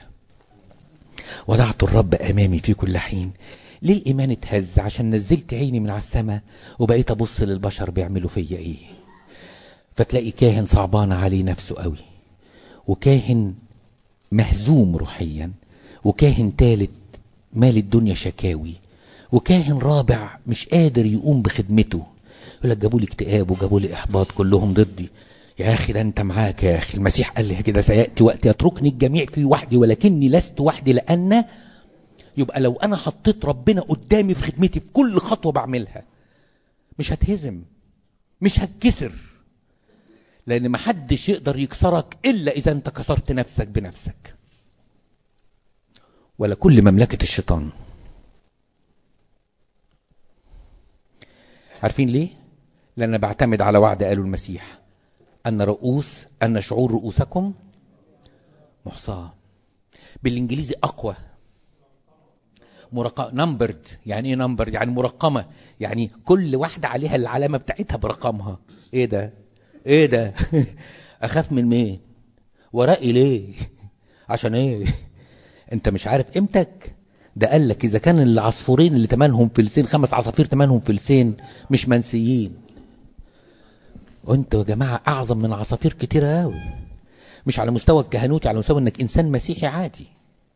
وضعت الرب امامي في كل حين ليه الايمان اتهز عشان نزلت عيني من على السماء وبقيت ابص للبشر بيعملوا فيا ايه فتلاقي كاهن صعبان عليه نفسه قوي وكاهن مهزوم روحيا وكاهن تالت مال الدنيا شكاوي وكاهن رابع مش قادر يقوم بخدمته يقول لك جابوا لي اكتئاب وجابوا لي احباط كلهم ضدي يا اخي ده انت معاك يا اخي المسيح قال لي كده سياتي وقت يتركني الجميع في وحدي ولكني لست وحدي لان يبقى لو انا حطيت ربنا قدامي في خدمتي في كل خطوه بعملها مش هتهزم مش هتكسر لان محدش يقدر يكسرك الا اذا انت كسرت نفسك بنفسك ولا كل مملكه الشيطان عارفين ليه لان بعتمد على وعد قاله المسيح ان رؤوس ان شعور رؤوسكم محصاه بالانجليزي اقوى مرق... نمبرد يعني ايه نمبرد يعني مرقمه يعني كل واحده عليها العلامه بتاعتها برقمها ايه ده ايه ده اخاف من مين ورائي ليه عشان ايه انت مش عارف قيمتك ده قال لك اذا كان العصفورين اللي تمنهم فلسين خمس عصافير تمنهم فلسين مش منسيين وانتوا يا جماعه اعظم من عصافير كتيره قوي مش على مستوى الكهنوت على مستوى انك انسان مسيحي عادي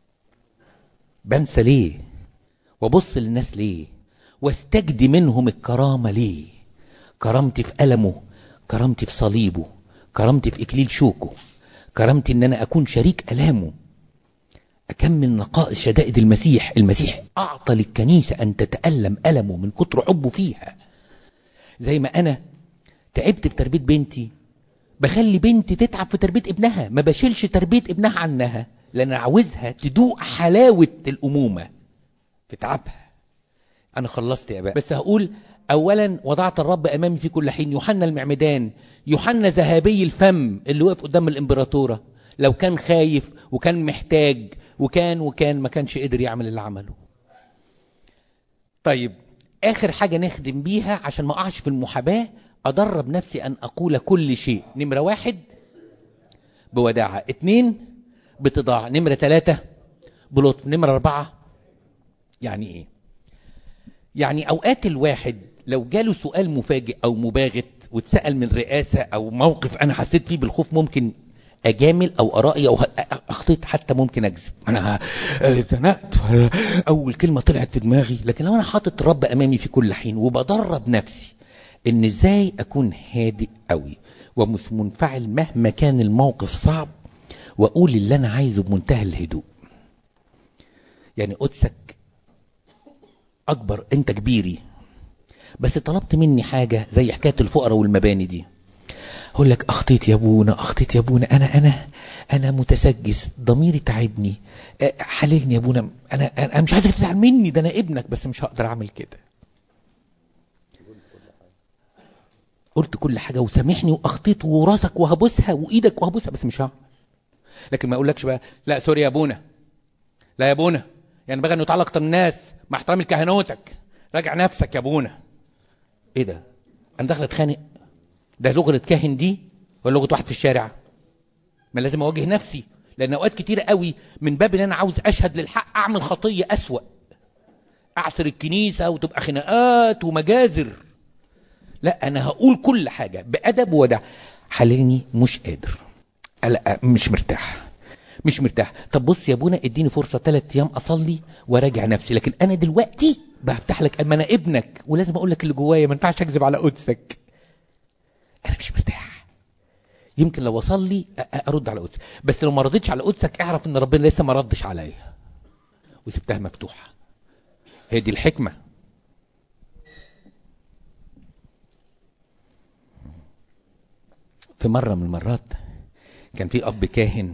بنسى ليه وابص للناس ليه واستجدي منهم الكرامه ليه كرامتي في ألمه كرامتي في صليبه كرامتي في إكليل شوكه كرامتي إن أنا أكون شريك ألامه أكمل نقائص شدائد المسيح المسيح أعطى للكنيسة أن تتألم ألمه من كتر حبه فيها زي ما أنا تعبت في تربية بنتي بخلي بنتي تتعب في تربية ابنها ما بشيلش تربية ابنها عنها لأن عاوزها تدوق حلاوة الأمومة في تعبها أنا خلصت يا بقى بس هقول اولا وضعت الرب امامي في كل حين يوحنا المعمدان يوحنا ذهبي الفم اللي وقف قدام الامبراطوره لو كان خايف وكان محتاج وكان وكان ما كانش قدر يعمل اللي عمله طيب اخر حاجه نخدم بيها عشان ما اقعش في المحاباه ادرب نفسي ان اقول كل شيء نمره واحد بوداعه اتنين بتضاع نمره ثلاثة بلطف نمره اربعة يعني ايه يعني اوقات الواحد لو جاله سؤال مفاجئ او مباغت واتسال من رئاسه او موقف انا حسيت فيه بالخوف ممكن اجامل او ارائي او اخطيت حتى ممكن اكذب انا اتزنقت اول كلمه طلعت في دماغي لكن لو انا حاطط الرب امامي في كل حين وبدرب نفسي ان ازاي اكون هادئ قوي ومش منفعل مهما كان الموقف صعب واقول اللي انا عايزه بمنتهى الهدوء يعني قدسك اكبر انت كبيري بس طلبت مني حاجة زي حكاية الفقراء والمباني دي اقول لك اخطيت يا ابونا اخطيت يا ابونا انا انا انا متسجس ضميري تعبني حللني يا ابونا انا انا مش عايزك تزعل مني ده انا ابنك بس مش هقدر اعمل كده قلت كل حاجة وسامحني واخطيت وراسك وهبوسها وايدك وهبوسها بس مش هعمل لكن ما اقولكش بقى لا سوري يا ابونا لا يا ابونا يعني بقى انه يتعلق اكتر من الناس مع احترامي لكهنوتك راجع نفسك يا ابونا ايه ده انا داخل اتخانق ده لغه كاهن دي ولا لغه واحد في الشارع ما لازم اواجه نفسي لان اوقات كتيره قوي من باب ان انا عاوز اشهد للحق اعمل خطيه اسوا اعصر الكنيسه وتبقى خناقات ومجازر لا انا هقول كل حاجه بادب وودع حللني مش قادر لا مش مرتاح مش مرتاح طب بص يا ابونا اديني فرصه ثلاث ايام اصلي وراجع نفسي لكن انا دلوقتي بفتح لك ما انا ابنك ولازم اقول لك اللي جوايا ما ينفعش اكذب على قدسك انا مش مرتاح يمكن لو اصلي ارد على قدسك بس لو ما ردتش على قدسك اعرف ان ربنا لسه ما ردش عليا وسبتها مفتوحه هي دي الحكمه في مره من المرات كان في اب كاهن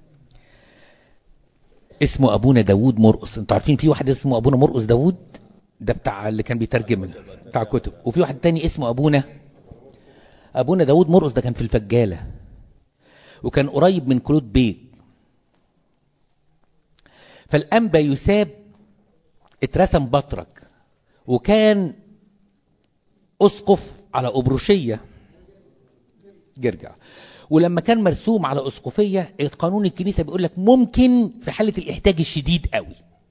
اسمه ابونا داوود مرقص انتوا عارفين في واحد اسمه ابونا مرقص داوود ده بتاع اللي كان بيترجم بتاع كتب وفي واحد تاني اسمه ابونا ابونا داوود مرقص ده كان في الفجاله وكان قريب من كلود بيت فالانبا يساب اترسم بطرك وكان اسقف على ابروشيه جرجع ولما كان مرسوم على اسقفيه قانون الكنيسه بيقول لك ممكن في حاله الاحتياج الشديد قوي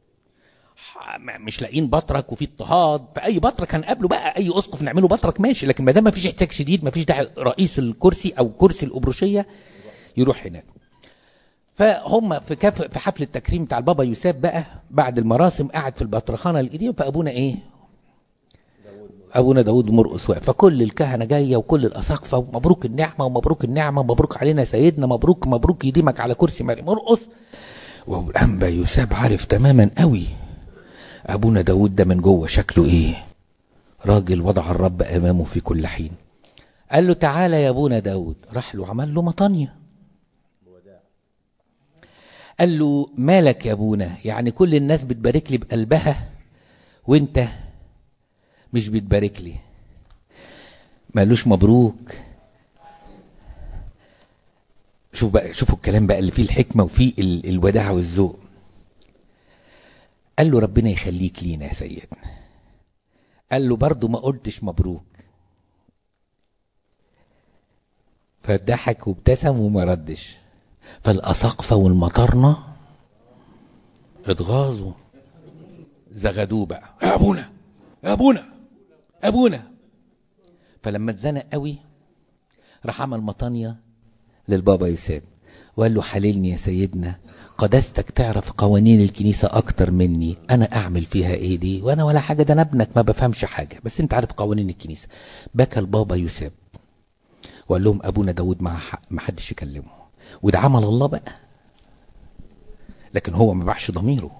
مش لاقيين بطرك وفي اضطهاد فاي بطرك هنقابله بقى اي اسقف نعمله بطرك ماشي لكن ما دام ما فيش احتياج شديد ما فيش داعي رئيس الكرسي او كرسي الابروشيه يروح هناك فهم في كف في حفل التكريم بتاع البابا يوسف بقى بعد المراسم قاعد في البطرخانه القديمه فابونا ايه ابونا داود مرقص واقف فكل الكهنه جايه وكل الاساقفه ومبروك النعمه ومبروك النعمه مبروك علينا سيدنا مبروك مبروك يديمك على كرسي ماري مرقص والانبا يوسف عارف تماما قوي ابونا داود ده من جوه شكله ايه راجل وضع الرب امامه في كل حين قال له تعالى يا ابونا داود راح له عمل له مطانيه قال له مالك يا ابونا يعني كل الناس بتبارك لي بقلبها وانت مش بتبارك لي مالوش مبروك شوف بقى شوفوا الكلام بقى اللي فيه الحكمة وفيه ال الوداع والذوق قال له ربنا يخليك لينا يا سيدنا قال له برضه ما قلتش مبروك فضحك وابتسم وما ردش فالأساقفة والمطرنة اتغاظوا زغدوه بقى يا ابونا يا ابونا ابونا فلما اتزنق قوي راح عمل مطانية للبابا يوسف وقال له حللني يا سيدنا قداستك تعرف قوانين الكنيسة أكتر مني أنا أعمل فيها إيه دي وأنا ولا حاجة ده أنا ابنك ما بفهمش حاجة بس أنت عارف قوانين الكنيسة بكى البابا يوسف وقال لهم أبونا داود مع حق ما حدش يكلمه وده عمل الله بقى لكن هو ما باعش ضميره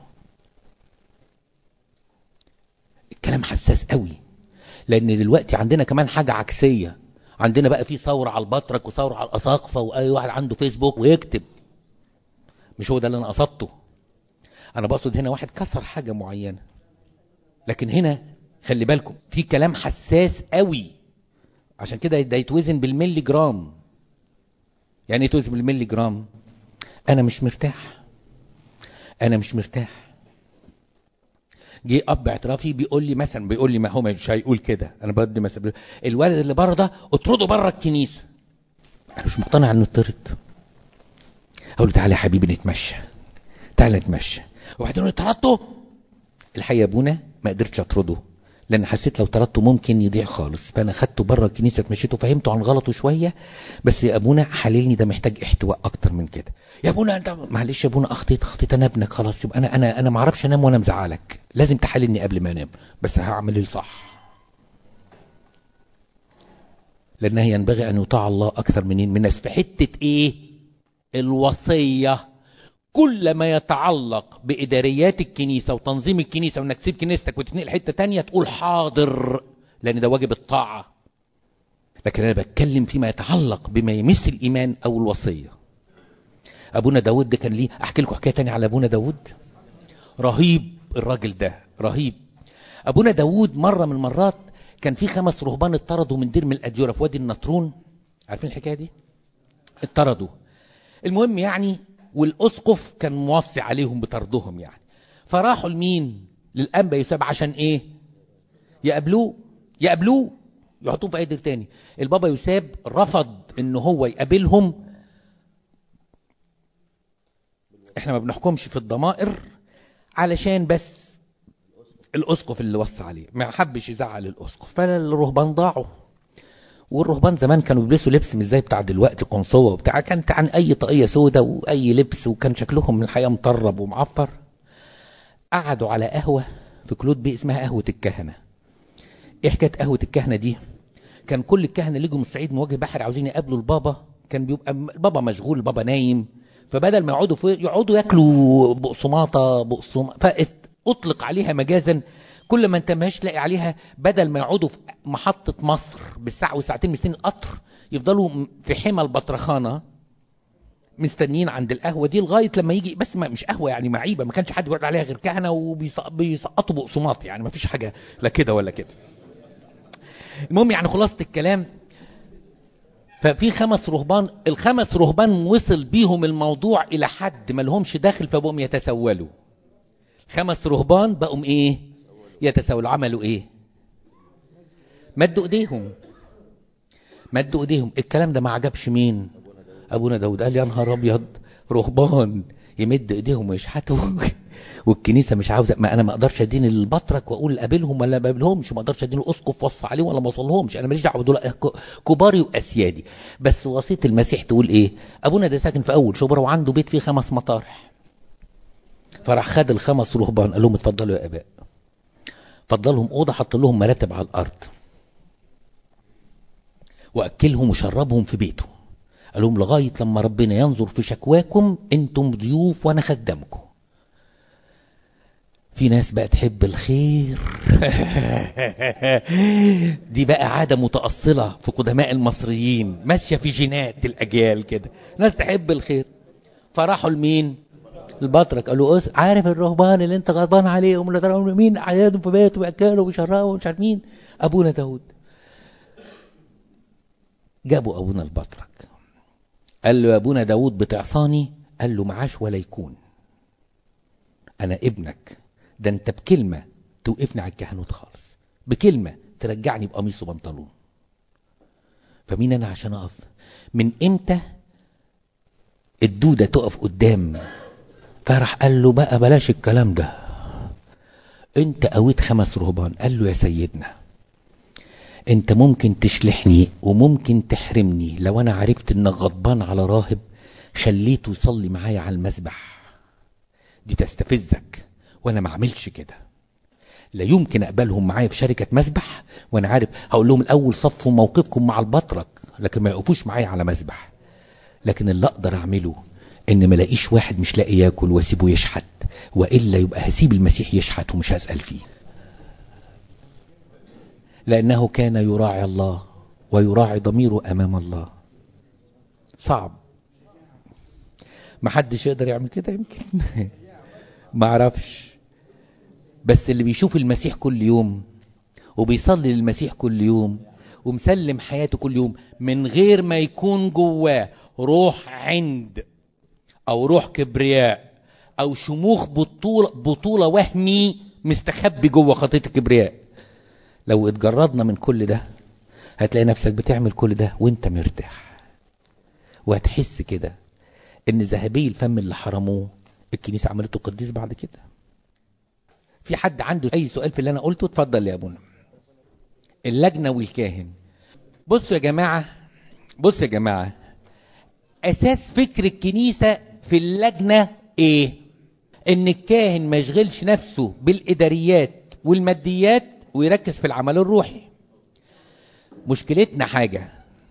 الكلام حساس قوي لان دلوقتي عندنا كمان حاجة عكسية عندنا بقى في ثورة على البطرك وثورة على الأساقفة وأي واحد عنده فيسبوك ويكتب مش هو ده اللي أنا قصدته أنا بقصد هنا واحد كسر حاجة معينة لكن هنا خلي بالكم في كلام حساس قوي عشان كده ده يتوزن بالملي جرام يعني ايه توزن بالملي جرام انا مش مرتاح انا مش مرتاح جه اب اعترافي بيقول لي مثلا بيقول لي ما هو مش هيقول كده انا بدي مثلا الولد اللي بره ده اطرده بره الكنيسه انا مش مقتنع انه يطرد اقول له تعالى يا حبيبي نتمشى تعالى نتمشى وبعدين يقول لي طردته الحقيقه يا ابونا ما قدرتش اطرده لان حسيت لو طردته ممكن يضيع خالص فانا خدته بره الكنيسه اتمشيته فهمته عن غلطه شويه بس يا ابونا حللني ده محتاج احتواء اكتر من كده يا ابونا انت معلش يا ابونا اخطيت اخطيت انا ابنك خلاص يبقى انا انا انا ما اعرفش انام وانا مزعلك لازم تحللني قبل ما انام بس هعمل الصح لانه ينبغي ان يطاع الله اكثر من من الناس في حته ايه الوصيه كل ما يتعلق بإداريات الكنيسة وتنظيم الكنيسة وإنك تسيب كنيستك وتتنقل حتة تانية تقول حاضر لأن ده واجب الطاعة لكن أنا بتكلم فيما يتعلق بما يمس الإيمان أو الوصية أبونا داود ده كان ليه أحكي لكم حكاية تانية على أبونا داود رهيب الراجل ده رهيب أبونا داود مرة من المرات كان في خمس رهبان اتطردوا من دير من الأديرة في وادي النطرون عارفين الحكاية دي؟ اتطردوا المهم يعني والاسقف كان موصي عليهم بطردهم يعني فراحوا لمين للانبا يوسف عشان ايه يقابلوه يقابلوه يحطوه في اي دير تاني البابا يوسف رفض ان هو يقابلهم احنا ما بنحكمش في الضمائر علشان بس الاسقف اللي وصى عليه ما حبش يزعل الاسقف فالرهبان ضاعوا والرهبان زمان كانوا بيلبسوا لبس مش زي بتاع دلوقتي قنصوه وبتاع كانت عن اي طاقيه سودة واي لبس وكان شكلهم من الحقيقه مطرب ومعفر قعدوا على قهوه في كلود بي اسمها قهوه الكهنه ايه حكايه قهوه الكهنه دي كان كل الكهنه اللي يجوا من الصعيد مواجه بحر عاوزين يقابلوا البابا كان بيبقى البابا مشغول البابا نايم فبدل ما يقعدوا فوق يقعدوا ياكلوا بقسماطه بقسم فاطلق عليها مجازا كل ما انت ماش تلاقي عليها بدل ما يقعدوا في محطة مصر بالساعة وساعتين مستنيين قطر يفضلوا في حمى البطرخانة مستنيين عند القهوة دي لغاية لما يجي بس ما مش قهوة يعني معيبة ما كانش حد يقعد عليها غير كهنة وبيسقطوا بقسماط يعني ما فيش حاجة لا كده ولا كده المهم يعني خلاصة الكلام ففي خمس رهبان الخمس رهبان وصل بيهم الموضوع إلى حد ما لهمش داخل فبقوا يتسولوا خمس رهبان بقوا ايه يتساولوا عملوا ايه مدوا ايديهم مدوا ايديهم الكلام ده ما عجبش مين ابونا داود قال يا نهار ابيض رهبان يمد ايديهم ويشحتوا والكنيسه مش عاوزه ما انا ما اقدرش ادين البطرك واقول قابلهم ولا ما قابلهمش ما اقدرش ادين الاسقف وصى عليهم ولا ما وصلهمش انا ماليش دعوه دول كباري واسيادي بس وصيه المسيح تقول ايه ابونا ده ساكن في اول شبرا وعنده بيت فيه خمس مطارح فراح خد الخمس رهبان قال لهم اتفضلوا يا اباء فضلهم اوضه حط لهم مراتب على الارض واكلهم وشربهم في بيته قال لهم لغايه لما ربنا ينظر في شكواكم انتم ضيوف وانا خدامكم في ناس بقى تحب الخير دي بقى عاده متاصله في قدماء المصريين ماشيه في جينات الاجيال كده ناس تحب الخير فراحوا لمين البطرك قالوا عارف الرهبان اللي انت غضبان عليهم اللي ضربوا مين عيادهم في بيته وياكلوا ويشربوا ومش عارف مين ابونا داود جابوا ابونا البطرك قال له يا ابونا داود بتعصاني قال له معاش ولا يكون انا ابنك ده انت بكلمه توقفني على الكهنوت خالص بكلمه ترجعني بقميص وبنطلون فمين انا عشان اقف من امتى الدوده تقف قدام فراح قال له بقى بلاش الكلام ده انت قويت خمس رهبان قال له يا سيدنا انت ممكن تشلحني وممكن تحرمني لو انا عرفت انك غضبان على راهب خليته يصلي معايا على المسبح دي تستفزك وانا ما اعملش كده لا يمكن اقبلهم معايا في شركه مسبح وانا عارف هقول لهم الاول صفوا موقفكم مع البطرك لكن ما يقفوش معايا على مسبح لكن اللي اقدر اعمله ان ما لاقيش واحد مش لاقي ياكل واسيبه يشحت والا يبقى هسيب المسيح يشحت ومش هسال فيه لانه كان يراعي الله ويراعي ضميره امام الله صعب ما حدش يقدر يعمل كده يمكن ما اعرفش بس اللي بيشوف المسيح كل يوم وبيصلي للمسيح كل يوم ومسلم حياته كل يوم من غير ما يكون جواه روح عند او روح كبرياء او شموخ بطولة, بطولة وهمي مستخبي جوه خطية الكبرياء لو اتجردنا من كل ده هتلاقي نفسك بتعمل كل ده وانت مرتاح وهتحس كده ان ذهبي الفم اللي حرموه الكنيسة عملته قديس بعد كده في حد عنده اي سؤال في اللي انا قلته اتفضل يا ابونا اللجنة والكاهن بصوا يا جماعة بصوا يا جماعة أساس فكر الكنيسة في اللجنة إيه؟ إن الكاهن ما يشغلش نفسه بالإداريات والماديات ويركز في العمل الروحي مشكلتنا حاجة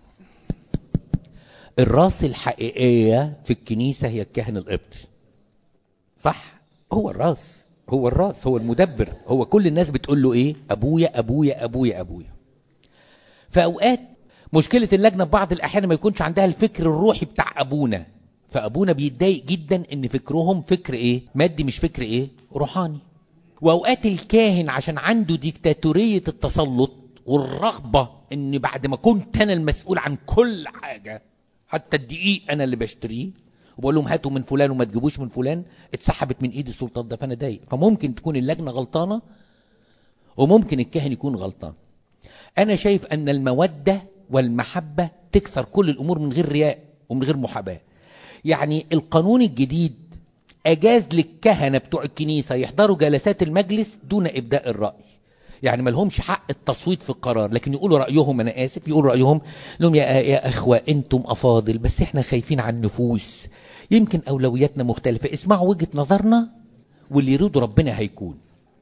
الراس الحقيقية في الكنيسة هي الكاهن القبطي صح هو الراس هو الراس هو المدبر هو كل الناس بتقول له ايه ابويا ابويا ابويا ابويا في اوقات مشكلة اللجنة في بعض الأحيان ما يكونش عندها الفكر الروحي بتاع أبونا فأبونا بيتضايق جدا إن فكرهم فكر إيه؟ مادي مش فكر إيه؟ روحاني. وأوقات الكاهن عشان عنده ديكتاتورية التسلط والرغبة إن بعد ما كنت أنا المسؤول عن كل حاجة حتى الدقيق أنا اللي بشتريه وبقول لهم هاتوا من فلان وما تجيبوش من فلان اتسحبت من ايدي السلطات ده فانا ضايق فممكن تكون اللجنه غلطانه وممكن الكاهن يكون غلطان انا شايف ان الموده والمحبه تكسر كل الامور من غير رياء ومن غير محاباه يعني القانون الجديد اجاز للكهنه بتوع الكنيسه يحضروا جلسات المجلس دون ابداء الراي يعني ما لهمش حق التصويت في القرار لكن يقولوا رايهم انا اسف يقولوا رايهم لهم يا يا اخوه انتم افاضل بس احنا خايفين على النفوس يمكن اولوياتنا مختلفه اسمعوا وجهه نظرنا واللي يريده ربنا هيكون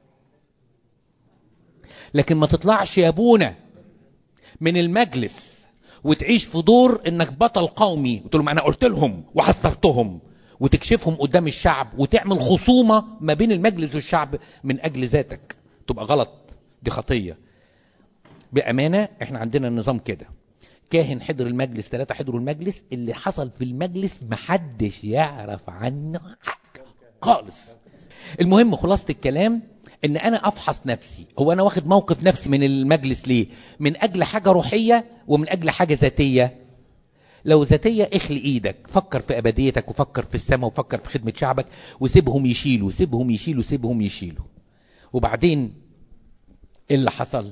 لكن ما تطلعش يا ابونا من المجلس وتعيش في دور انك بطل قومي وتقول لهم انا قلت لهم وحذرتهم وتكشفهم قدام الشعب وتعمل خصومه ما بين المجلس والشعب من اجل ذاتك تبقى غلط دي خطيه بامانه احنا عندنا النظام كده كاهن حضر المجلس ثلاثة حضروا المجلس اللي حصل في المجلس محدش يعرف عنه حاجة خالص المهم خلاصة الكلام ان انا افحص نفسي هو انا واخد موقف نفسي من المجلس ليه من اجل حاجة روحية ومن اجل حاجة ذاتية لو ذاتية اخلي ايدك فكر في ابديتك وفكر في السماء وفكر في خدمة شعبك وسيبهم يشيلوا سيبهم يشيلوا سيبهم يشيلوا وبعدين ايه اللي حصل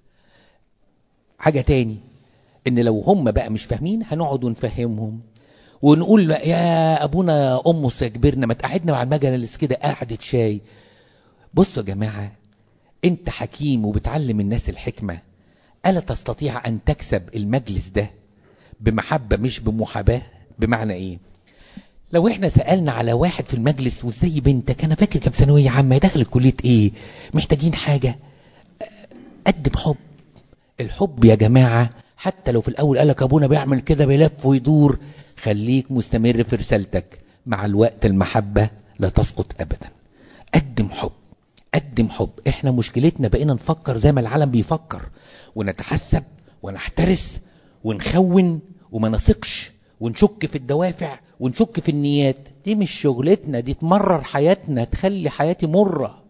حاجة تاني ان لو هم بقى مش فاهمين هنقعد ونفهمهم ونقول يا ابونا امس يا كبرنا ما تقعدنا مع المجلس كده قعدة شاي بصوا يا جماعة انت حكيم وبتعلم الناس الحكمة ألا تستطيع أن تكسب المجلس ده بمحبة مش بمحاباة بمعنى ايه لو احنا سألنا على واحد في المجلس وازاي بنتك انا فاكر كام ثانوية عامة داخل كلية ايه محتاجين حاجة قدم حب الحب يا جماعة حتى لو في الأول قالك أبونا بيعمل كده بيلف ويدور خليك مستمر في رسالتك مع الوقت المحبة لا تسقط أبدا قدم حب قدم حب احنا مشكلتنا بقينا نفكر زي ما العالم بيفكر ونتحسب ونحترس ونخون وما نثقش ونشك في الدوافع ونشك في النيات دي مش شغلتنا دي تمرر حياتنا تخلي حياتي مرة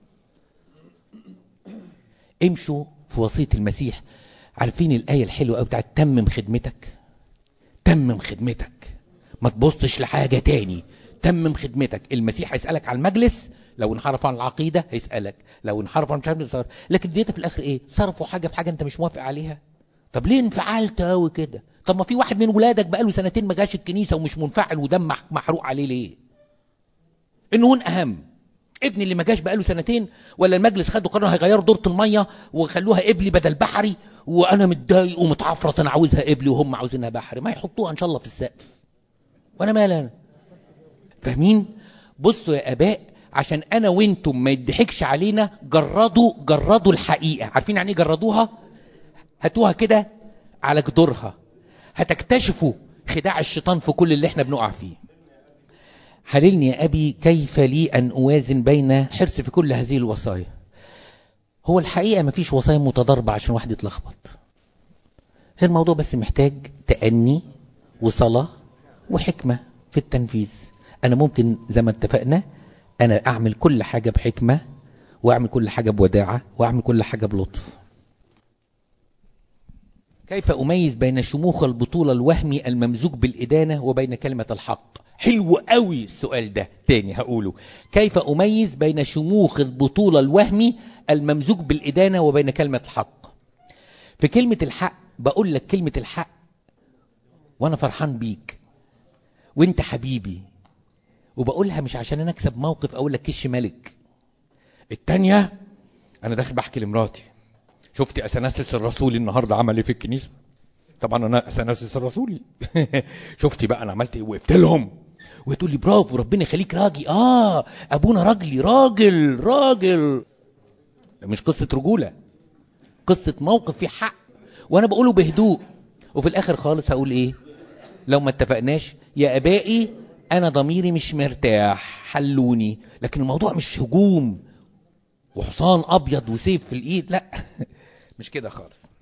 امشوا في وصية المسيح عارفين الآية الحلوة قوي بتاعت تمم خدمتك تمم خدمتك ما تبصش لحاجة تاني تمم خدمتك المسيح هيسألك على المجلس لو انحرف عن العقيدة هيسألك لو انحرف عن مش عارف صار لكن ديتا في الآخر ايه صرفوا حاجة في حاجة انت مش موافق عليها طب ليه انفعلت قوي كده طب ما في واحد من ولادك بقاله سنتين ما جاش الكنيسة ومش منفعل ودم محروق عليه ليه النون أهم ابني اللي ما جاش بقاله سنتين ولا المجلس خدوا قرار هيغيروا دورة المية وخلوها قبلي بدل بحري وانا متضايق ومتعفرت انا عاوزها قبلي وهم عاوزينها بحري ما يحطوها ان شاء الله في السقف وانا مال انا فاهمين بصوا يا اباء عشان انا وانتم ما يضحكش علينا جردوا جردوا الحقيقة عارفين يعني ايه جردوها هاتوها كده على جدورها هتكتشفوا خداع الشيطان في كل اللي احنا بنقع فيه حللني يا أبي كيف لي أن أوازن بين حرص في كل هذه الوصايا هو الحقيقة مفيش وصايا متضاربة عشان واحد يتلخبط هي الموضوع بس محتاج تأني وصلاة وحكمة في التنفيذ أنا ممكن زي ما اتفقنا أنا أعمل كل حاجة بحكمة وأعمل كل حاجة بوداعة وأعمل كل حاجة بلطف كيف أميز بين شموخ البطولة الوهمي الممزوج بالإدانة وبين كلمة الحق حلو قوي السؤال ده تاني هقوله كيف أميز بين شموخ البطولة الوهمي الممزوج بالإدانة وبين كلمة الحق في كلمة الحق بقول لك كلمة الحق وأنا فرحان بيك وانت حبيبي وبقولها مش عشان انا اكسب موقف اقول لك كش ملك التانية انا داخل بحكي لمراتي شفتي اثناسيس الرسولي النهارده عمل ايه في الكنيسه طبعا انا اثناسيس الرسولي شفتي بقى انا عملت ايه وقفت لهم وتقول لي برافو ربنا يخليك راجي اه ابونا راجلي راجل راجل مش قصه رجوله قصه موقف فيه حق وانا بقوله بهدوء وفي الاخر خالص هقول ايه لو ما اتفقناش يا ابائي انا ضميري مش مرتاح حلوني لكن الموضوع مش هجوم وحصان ابيض وسيف في الايد لا مش كده خالص